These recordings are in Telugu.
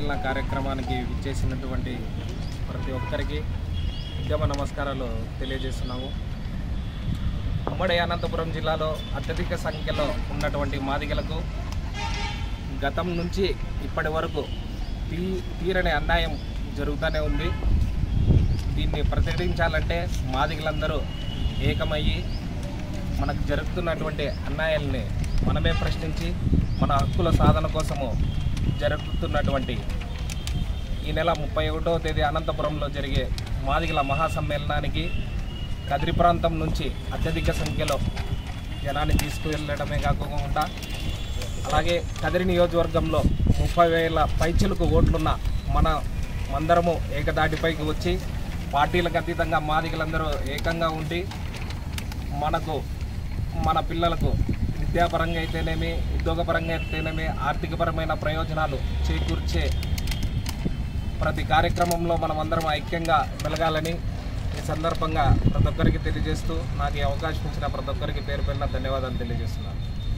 సమ్మేళన కార్యక్రమానికి విచ్చేసినటువంటి ప్రతి ఒక్కరికి ఉద్యమ నమస్కారాలు తెలియజేస్తున్నాము ఉమ్మడి అనంతపురం జిల్లాలో అత్యధిక సంఖ్యలో ఉన్నటువంటి మాదిగలకు గతం నుంచి ఇప్పటి వరకు తీ తీరని అన్యాయం జరుగుతూనే ఉంది దీన్ని ప్రతిఘటించాలంటే మాదిగలందరూ ఏకమయ్యి మనకు జరుగుతున్నటువంటి అన్యాయాల్ని మనమే ప్రశ్నించి మన హక్కుల సాధన కోసము జరుగుతున్నటువంటి ఈ నెల ముప్పై ఒకటవ తేదీ అనంతపురంలో జరిగే మాదిగల మహాసమ్మేళనానికి కదిరి ప్రాంతం నుంచి అత్యధిక సంఖ్యలో జనాన్ని తీసుకువెళ్ళడమే కాకుండా అలాగే కదిరి నియోజకవర్గంలో ముప్పై వేల పైచిలకు ఓట్లున్న మన మందరము ఏకదాటిపైకి వచ్చి పార్టీలకు అతీతంగా మాదిగలందరూ ఏకంగా ఉండి మనకు మన పిల్లలకు విద్యాపరంగా అయితేనేమి ఉద్యోగపరంగా అయితేనేమి ఆర్థికపరమైన ప్రయోజనాలు చేకూర్చే ప్రతి కార్యక్రమంలో మనం అందరం ఐక్యంగా మెలగాలని ఈ సందర్భంగా ప్రతి ఒక్కరికి తెలియజేస్తూ నాకు ఈ అవకాశం ఇచ్చిన ప్రతి ఒక్కరికి పేరు పేరున ధన్యవాదాలు తెలియజేస్తున్నాను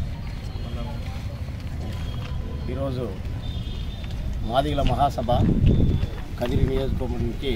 ఈరోజు మాదిగల మహాసభ కదిరి నియోజకవర్గం నుంచి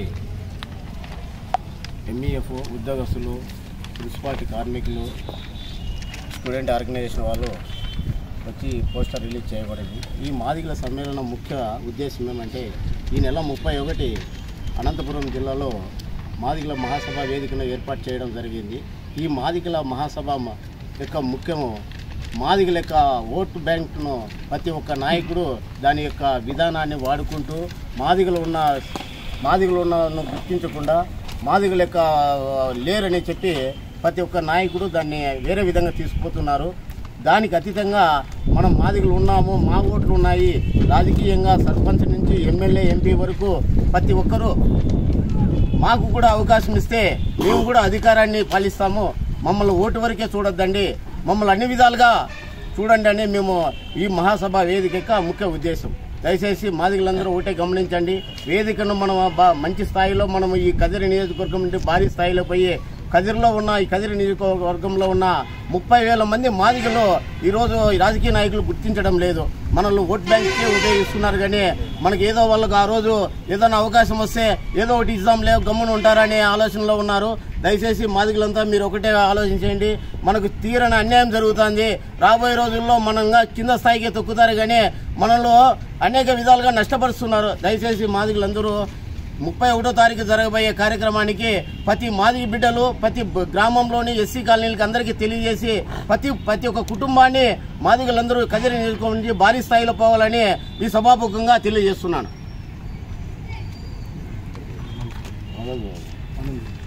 ఎంఈఎఫ్ ఉద్యోగస్తులు మున్సిపాలిటీ కార్మికులు స్టూడెంట్ ఆర్గనైజేషన్ వాళ్ళు వచ్చి పోస్టర్ రిలీజ్ చేయబడింది ఈ మాదిగల సమ్మేళనం ముఖ్య ఉద్దేశం ఏమంటే ఈ నెల ముప్పై ఒకటి అనంతపురం జిల్లాలో మాదిగల మహాసభ వేదికను ఏర్పాటు చేయడం జరిగింది ఈ మాదిగల మహాసభ మ- యొక్క ముఖ్యము మాదిగల యొక్క ఓటు బ్యాంకును ప్రతి ఒక్క నాయకుడు దాని యొక్క విధానాన్ని వాడుకుంటూ మాదిగలు ఉన్న మాదిగలు ఉన్న గుర్తించకుండా మాదిగల యొక్క ఆ, లేరని చెప్పి ప్రతి ఒక్క నాయకుడు దాన్ని వేరే విధంగా తీసుకుపోతున్నారు దానికి అతీతంగా మనం మాదిగలు ఉన్నాము మా ఓట్లు ఉన్నాయి రాజకీయంగా సర్పంచ్ నుంచి ఎమ్మెల్యే ఎంపీ వరకు ప్రతి ఒక్కరూ మాకు కూడా అవకాశం ఇస్తే మేము కూడా అధికారాన్ని పాలిస్తాము మమ్మల్ని ఓటు వరకే చూడొద్దండి మమ్మల్ని అన్ని విధాలుగా చూడండి అని మేము ఈ మహాసభ వేదిక యొక్క ముఖ్య ఉద్దేశం దయచేసి మాదిగలందరూ ఒకటే గమనించండి వేదికను మనం బా మంచి స్థాయిలో మనం ఈ కదిరి నియోజకవర్గం నుండి భారీ స్థాయిలో పోయి కదిరిలో ఉన్న ఈ కదిరి నియోజకవర్గంలో ఉన్న ముప్పై వేల మంది మాదిగలు ఈరోజు ఈ రాజకీయ నాయకులు గుర్తించడం లేదు మనల్ని ఓట్ బ్యాంక్కే ఉపయోగిస్తున్నారు కానీ మనకి ఏదో వాళ్ళకి ఆ రోజు ఏదైనా అవకాశం వస్తే ఏదో ఒకటి ఇద్దాంలే గమ్మున ఉంటారనే ఆలోచనలో ఉన్నారు దయచేసి మాదిగలంతా మీరు ఒకటే ఆలోచించండి మనకు తీరని అన్యాయం జరుగుతుంది రాబోయే రోజుల్లో మనంగా కింద స్థాయికి తొక్కుతారు కానీ మనలో అనేక విధాలుగా నష్టపరుస్తున్నారు దయచేసి మాదిగలందరూ ముప్పై ఒకటో తారీఖు జరగబోయే కార్యక్రమానికి ప్రతి మాదిగ బిడ్డలు ప్రతి బ- గ్రామంలోని ఎస్సీ కాలనీలకు అందరికీ తెలియజేసి ప్రతి ప్రతి ఒక్క కుటుంబాన్ని మాదిగలందరూ కదిరి నియోజకవర్గం నుంచి భారీ స్థాయిలో పోవాలని ఈ సభాముఖంగా తెలియజేస్తున్నాను